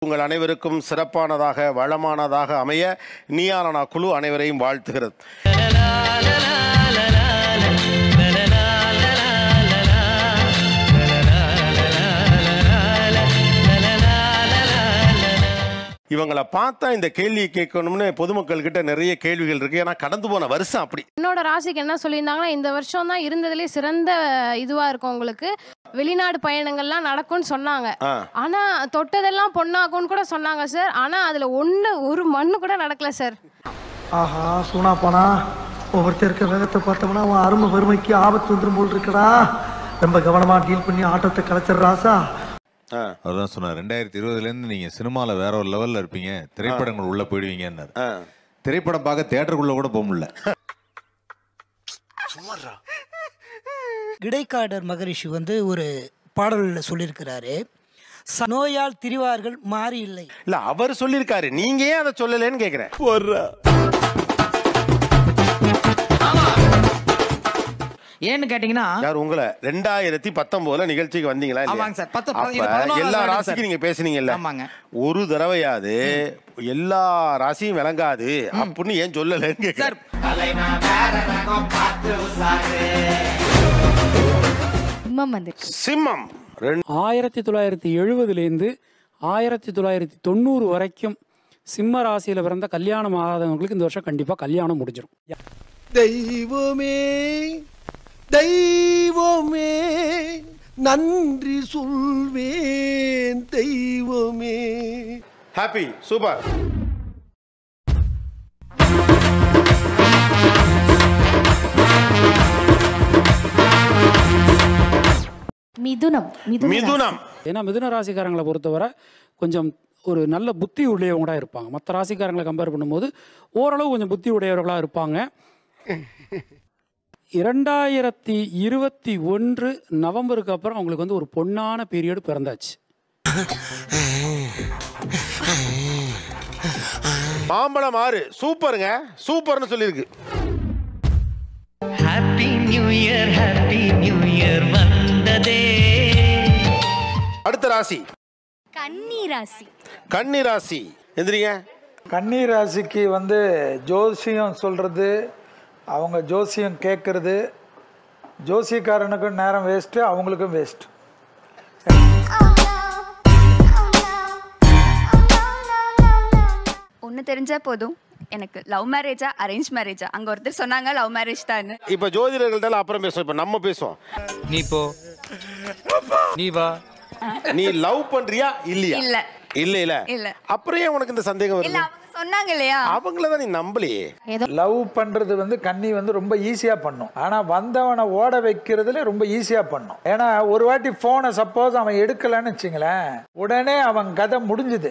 உங்கள் அனைவருக்கும் சிறப்பானதாக வளமானதாக அமைய நீயானா குழு அனைவரையும் வாழ்த்துகிறது இவங்களை பார்த்தா இந்த கேள்வியை கேட்கணும்னு பொதுமக்கள் கிட்ட நிறைய கேள்விகள் இருக்கு ஏன்னா கடந்து போன வருஷம் அப்படி என்னோட ராசிக்கு என்ன சொல்லியிருந்தாங்கன்னா இந்த வருஷம் தான் இருந்ததுலேயே சிறந்த இதுவா இருக்கும் உங்களுக்கு வெளிநாடு பயணங்கள்லாம் நடக்கும்னு சொன்னாங்க ஆ. ஆனா தொட்டதெல்லாம் பொண்ணாகும்னு கூட சொன்னாங்க சார் ஆனா அதுல ஒண்ணு ஒரு மண்ணு கூட நடக்கல சார் ஆஹா சூனா போனா ஒவ்வொருத்தர் இருக்க வேகத்தை பார்த்தோம்னா அவன் அருமை வறுமைக்கு ஆபத்து வந்துடும் போல் இருக்கடா ரொம்ப கவனமா டீல் பண்ணி ஆட்டத்தை கலைச்சிடுறாசா ஆ. அவர் தான் சொன்னார் ரெண்டாயிரத்தி இருபதுலேருந்து நீங்கள் சினிமாவில் வேற ஒரு லெவலில் இருப்பீங்க திரைப்படங்கள் உள்ளே போயிடுவீங்கன்னாரு ஆ. திரைப்படம் பார்க்க தேட்டருக்குள்ளே கூட போக முடியல இடைக்காடர் மகரிஷி வந்து ஒரு பாடலில் சொல்லியிருக்கிறாரு "ச- நோயால் திரிவார்கள் மாறி இல்லை இல்ல அவர் சொல்லியிருக்காரு நீங்க ஏன் அதை சொல்லலன்னு கேக்குறேன் ஏன்னு கேட்டீங்கன்னா யார் உங்களை ரெண்டாயிரத்தி பத்தொன்பதுல நிகழ்ச்சிக்கு வந்தீங்களா இல்லையா? ஆமாங்க சார். பத்து- அப்ப இது பதினோராவது எல்லா வருடம் ராசிக்கும் சார். நீங்க பேசுனீங்கல்ல ஆமாங்க. ஒரு தடவையாவது எல்லா ராசியும் விளங்காது அப்படின்னு ஏன் சொல்லலன்னு கேக்குறேன் சிம்மம் வந்து சிம்மம் ரெண்டு ஆயிரத்தி தொள்ளாயிரத்தி எழுபதுலேருந்து ஆயிரத்தி தொள்ளாயிரத்தி தொண்ணூறு வரைக்கும் சிம்ம ராசியில் பிறந்த கல்யாணம் ஆகாதவங்களுக்கு இந்த வருஷம் கண்டிப்பாக கல்யாணம் முடிஞ்சிடும் தெய்வமே தெய்வமே நன்றி சொல்வேன் தெய்வமே ஹாப்பி சூப்பர் மிதுனம் மிதுனம் ஏன்னா மிதுன ராசிக்காரங்களை பொறுத்தவரை கொஞ்சம் ஒரு நல்ல புத்தி உடையவங்களாக இருப்பாங்க மற்ற ராசிக்காரங்களை கம்பேர் பண்ணும்போது ஓரளவு கொஞ்சம் புத்தி உடையவர்களாக இருப்பாங்க இரண்டாயிரத்தி இருபத்தி ஒன்று நவம்பருக்கு அப்புறம் அவங்களுக்கு வந்து ஒரு பொன்னான பீரியடு பிறந்தாச்சு மாம்பழம் ஆறு சூப்பருங்க சூப்பர்னு சொல்லியிருக்கு happy new year happy new year வந்ததே அடுத்த ராசி கன்னி ராசி கன்னி ராசி எந்திரிங்க கன்னி ராசிக்கு வந்து ஜோசியம் சொல்கிறது அவங்க ஜோசியம் கேட்குறது ஜோசியக்காரனுக்கும் நேரம் வேஸ்ட்டு அவங்களுக்கும் வேஸ்ட் ஒன்று தெரிஞ்சா போதும் எனக்கு லவ் மேரேஜா அரேஞ்ச் மேரேஜா அங்கே ஒருத்தர் சொன்னாங்க லவ் மேரேஜ் தான் இப்ப ஜோதிடர்கள்ட்ட அப்புறம் பேசுவோம் இப்ப நம்ம பேசுவோம் நீ போ நீ வா நீ லவ் பண்றியா இல்லையா இல்ல. இல்ல இல்ல இல்ல. அப்புறம் ஏன் உனக்கு இந்த சந்தேகம் இல்லை வருது அவங்க சொன்னாங்க இல்லையா அவங்கள தான் நீ நம்பலையே லவ் பண்ணுறது வந்து கன்னி வந்து ரொம்ப ஈஸியாக பண்ணும் ஆனால் வந்தவனை ஓட வைக்கிறதுல ரொம்ப ஈஸியாக பண்ணும் ஏன்னா ஒரு வாட்டி ஃபோனை சப்போஸ் அவன் எடுக்கலைன்னு வச்சுங்களேன் உடனே அவன் கதை முடிஞ்சுது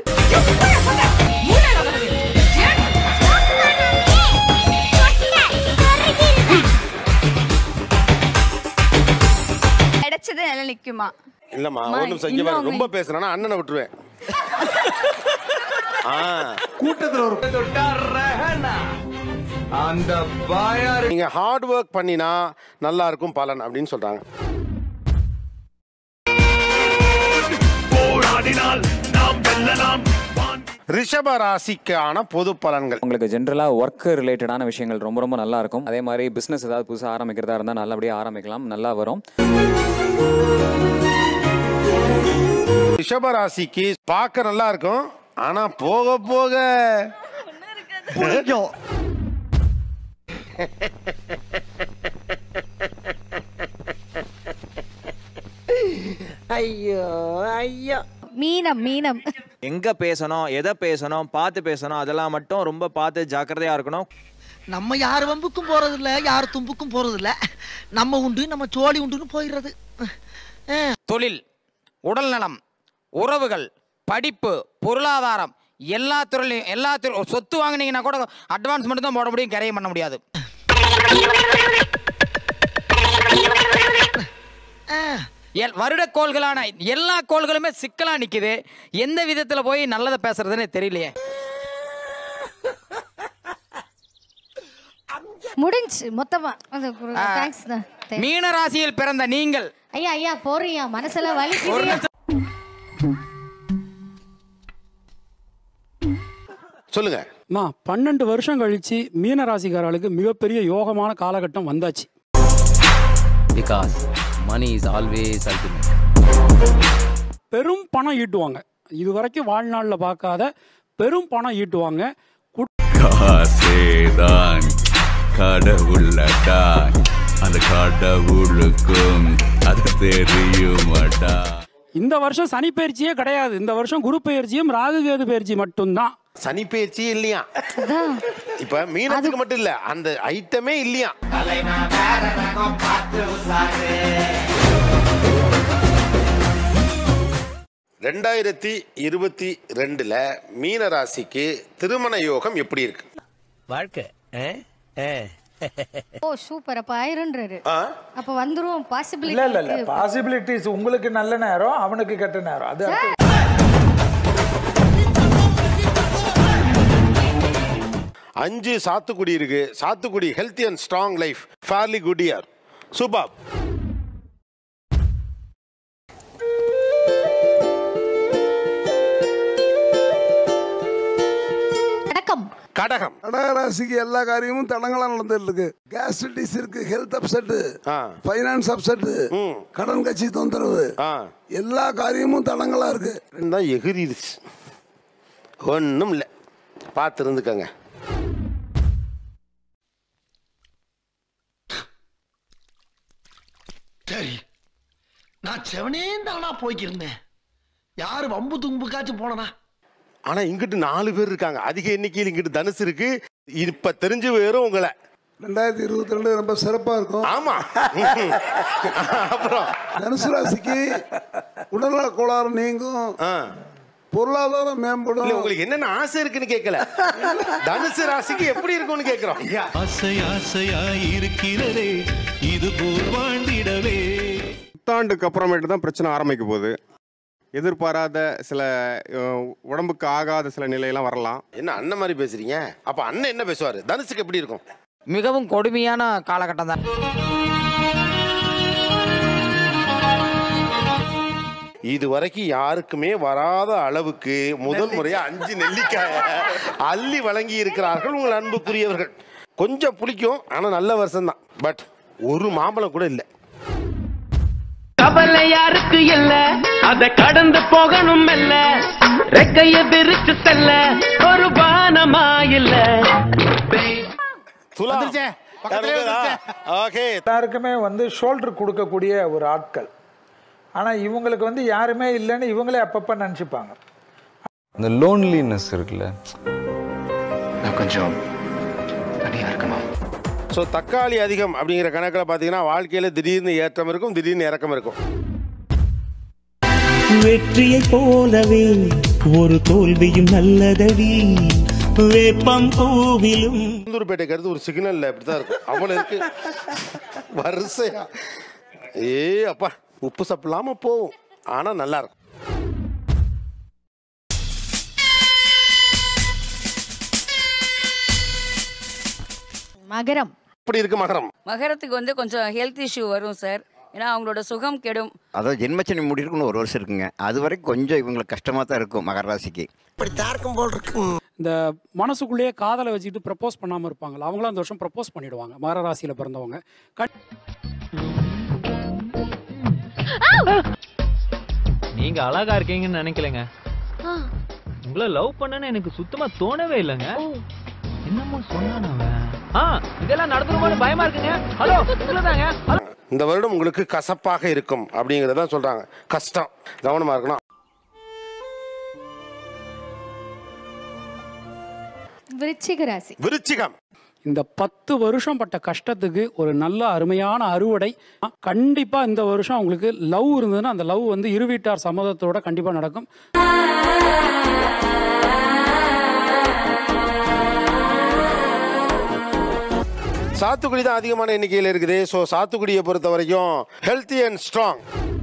கிடைச்சது நிலை நிற்குமா இல்லம்மா அம்மா, ஒரு நிமிஷம் இங்க இன்னும் பாரு. அவங்க- ரொம்ப பேசுனா அண்ணனை விட்டுருவேன் ஆ கூட்டத்தில் ஒரு அந்த பாயாரு நீங்க ஹார்ட் ஒர்க் பண்ணினா நல்லா இருக்கும் பலன் அப்படின்னு சொல்றாங்க ரிஷப ராசிக்கான பொது பலன்கள் உங்களுக்கு ஜென்ரலாக ஒர்க் ரிலேட்டடான விஷயங்கள் ரொம்ப ரொம்ப நல்லா இருக்கும் அதே மாதிரி பிஸ்னஸ் ஏதாவது புதுசாக ஆரம்பிக்கிறதா இருந்தால் நல்லபடியாக ஆரம்பிக்கலாம் நல்லா வரும் ரிஷப ராசிக்கு பார்க்க நல்லா இருக்கும் ஆனா போக போக ஐயோ ஐயோ மீனம் மீனம் எங்க பேசணும் எதை பேசணும் பார்த்து பேசணும் அதெல்லாம் மட்டும் ரொம்ப பார்த்து ஜாக்கிரதையா இருக்கணும் நம்ம யார் வம்புக்கும் போறது இல்ல யார் தும்புக்கும் போறது இல்ல நம்ம உண்டு நம்ம சோழி உண்டுன்னு போயிடுறது தொழில் உடல் நலம் உறவுகள் படிப்பு பொருளாதாரம் எல்லா துறையிலையும் எல்லா துறை சொத்து வாங்குனீங்கன்னா கூட அட்வான்ஸ் மட்டும் தான் போட முடியும் கரையும் பண்ண முடியாது எல்- வருட கோள்களான எல்லா கோள்களுமே சிக்கலா நிக்குது எந்த விதத்துல போய் நல்லதை பேசுறதுன்னு தெரியலையே முடிஞ்சு மொத்தமா தேங்க்ஸ் மீன ராசியில் பிறந்த நீங்கள் ஐயா ஐயா போறியா மனசுல வலிக்குது சொல்லுங்க அம்மா பன்னெண்டு வருஷம் கழிச்சு மீன ராசிக்காரர்களுக்கு மிகப்பெரிய யோகமான காலகட்டம் வந்தாச்சு because money is always ultimate பெரும் பணம் ஈட்டுவாங்க இது வரைக்கும் வாழ்நாளில் பார்க்காத பெரும் பணம் ஈட்டுவாங்க காசேதான் கடவுளடா அந்த கடவுளுக்கும் அது தெரியுமாடா இந்த வருஷம் சனி பயிற்சியே கிடையாது இந்த வருஷம் குரு பயிற்சியும் ராகு கேது பயிற்சி மட்டும்தான் சனி பயிற்சியே இல்லையா இப்ப மீனத்துக்கு மட்டும் இல்ல அந்த ஐட்டமே இல்லையா ரெண்டாயிரத்தி இருபத்தி ரெண்டுல மீன ராசிக்கு திருமண யோகம் எப்படி இருக்கு வாழ்க்கை ஓ சூப்பர் அப்ப ஆயிருன்றாரு ஆ? அப்ப வந்துரும் பாசிபிலிட்டி இல்ல இல்ல இல்ல பாசிபிலிட்டிஸ் உங்களுக்கு நல்ல நேரம் அவனுக்கு கெட்ட நேரம் அது அடுத்து. அஞ்சு சாத்துக்குடி இருக்கு சாத்துக்குடி healthy and strong life fairly good year super கடக்கம் கடகம் கடகராசிக்கு எல்லா காரியமும் தடங்களா நடந்துட்டு இருக்கு கேஸ்ட்ரிட்டிஸ் இருக்கு ஹெல்த் அப்செட் ஃபைனான்ஸ் அப்செட் கடன் கட்சி தொந்தரவு எல்லா காரியமும் தடங்களா இருக்கு தான் எகிரிடுச்சு ஒன்றும் இல்லை பார்த்து இருந்துக்கங்க சரி நான் செவனே தானா போய்க்கிருந்தேன் யாரு வம்பு தும்புக்காச்சும் போனனா ஆனா இங்கிட்டு நாலு பேர் இருக்காங்க அதிக எண்ணிக்கையில் இங்கிட்டு தனுசு இருக்கு இப்ப தெரிஞ்சு வேறும் உங்களை ரெண்டாயிரத்தி இருபத்தி ரெண்டு ரொம்ப சிறப்பா இருக்கும் ஆமா அப்புறம் தனுசு ராசிக்கு உடல்நல கோளாறு நீங்கும் பொருளாதாரம் மேம்படும் இல்ல உங்களுக்கு என்னென்ன ஆசை இருக்குன்னு கேட்கல தனுசு ராசிக்கு எப்படி இருக்கும்னு கேட்கிறோம் ஆசை ஆசையா இருக்கிறதே இது போல் வாழ்ந்திடவே புத்தாண்டுக்கு அப்புறமேட்டு தான் பிரச்சனை ஆரம்பிக்க போகுது எதிர்பாராத சில அஹ், உடம்புக்கு ஆகாத சில நிலையெல்லாம் வரலாம் என்ன அண்ணன் மாதிரி பேசுறீங்க அப்ப அண்ணன் என்ன பேசுவாரு தனுசுக்கு எப்படி இருக்கும் மிகவும் கொடுமையான காலகட்டம் தான் இது வரைக்கும் யாருக்குமே வராத அளவுக்கு முதல் முறையா அஞ்சு நெல்லிக்காய அள்ளி வழங்கி இருக்கிறார்கள் உங்கள் அன்புக்குரியவர்கள் கொஞ்சம் புளிக்கும் ஆனா நல்ல வருஷம் தான் பட் ஒரு மாம்பழம் கூட இல்லை கவலை யாருக்கு இல்ல அத கடந்து போகணும் மெல்ல ரெக்கைய விரிச்சு செல்ல ஒரு வானமா இல்ல துலா ஓகே எல்லாருக்குமே வந்து ஷோல்டர் கொடுக்கக்கூடிய ஒரு ஆட்கள் ஆனா இவங்களுக்கு வந்து யாருமே இல்லைன்னு இவங்களே அப்பப்ப நினைச்சுப்பாங்க இந்த லோன்லினஸ் இருக்குல்ல கொஞ்சம் தனியா இருக்கணும் ஸோ தக்காளி அதிகம் அப்படிங்கிற கணக்கில் பார்த்தீங்கன்னா வாழ்க்கையில் திடீர்னு ஏற்றம் இருக்கும் திடீர்னு இறக்கம் இருக்கும் வெற்றியை போலவே ஒரு தோல்வியும் நல்லதடி வேப்பம் பூவிலும் குந்தூர்பேட்டைக்கு அடுத்து ஒரு சிக்னல்ல இப்படி தான் இருக்கும் அவ்வளோ இருக்கு வரிசையா ஏ அப்பா உப்பு சாப்பிடலாம போகும் ஆனால் நல்லா இருக்கும் மகரம் இப்படி இருக்கு மகரம் மகரத்துக்கு வந்து கொஞ்சம் ஹெல்த் இஷ்யூ வரும் சார் ஏன்னா அவங்களோட சுகம் கெடும் அதாவது ஜென்மச்சனி முடிருக்குன்னு ஒரு வருஷம் இருக்குங்க அது வரைக்கும் கொஞ்சம் இவங்களுக்கு கஷ்டமாக தான் இருக்கும் மகர ராசிக்கு இப்படி தார்க்கும் போல் இருக்கு இந்த மனசுக்குள்ளேயே காதலை வச்சுக்கிட்டு ப்ரப்போஸ் பண்ணாமல் இருப்பாங்களா அவங்களும் அந்த வருஷம் ப்ரப்போஸ் பண்ணிடுவாங்க மகர ராசியில் பிறந்தவங்க கண்- நீங்க அழகா இருக்கீங்கன்னு நினைக்கலங்க உங்களை லவ் பண்ணனு எனக்கு சுத்தமா தோணவே இல்லைங்க என்னமோ சொன்னான் அவன் ஆ இதெல்லாம் நடந்துருமோன்னு பயமா இருக்குங்க ஹலோ உள்ளதாங்க ஹலோ இந்த வருடம் உங்களுக்கு கசப்பாக இருக்கும் அப்படிங்கிறத சொல்றாங்க கஷ்டம் கவனமா இருக்கணும் விருச்சிக ராசி விருச்சிகம் இந்த பத்து வருஷம் பட்ட கஷ்டத்துக்கு ஒரு நல்ல அருமையான அறுவடை கண்டிப்பா இந்த வருஷம் உங்களுக்கு லவ் இருந்ததுன்னா அந்த லவ் வந்து இரு வீட்டார் சம்மதத்தோட கண்டிப்பா நடக்கும் சாத்துக்குடி தான் அதிகமான எண்ணிக்கையில் இருக்குது ஸோ சாத்துக்குடியை பொறுத்த வரைக்கும் ஹெல்த்தி அண்ட் ஸ்ட்ராங்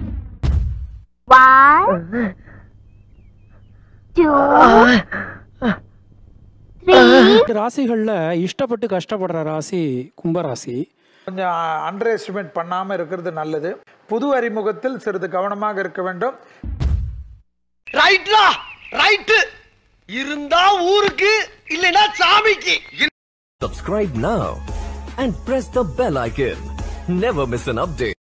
ராசிகள்ல இஷ்டப்பட்டு கஷ்டப்படுற ராசி கும்பராசி கொஞ்சம் அண்டர் எஸ்டிமேட் பண்ணாம இருக்கிறது நல்லது புது அறிமுகத்தில் சிறிது கவனமாக இருக்க வேண்டும் ரைட்லா ரைட்டு இருந்தா ஊருக்கு இல்லனா சாமிக்கு Subscribe now and press the bell icon. Never miss an update.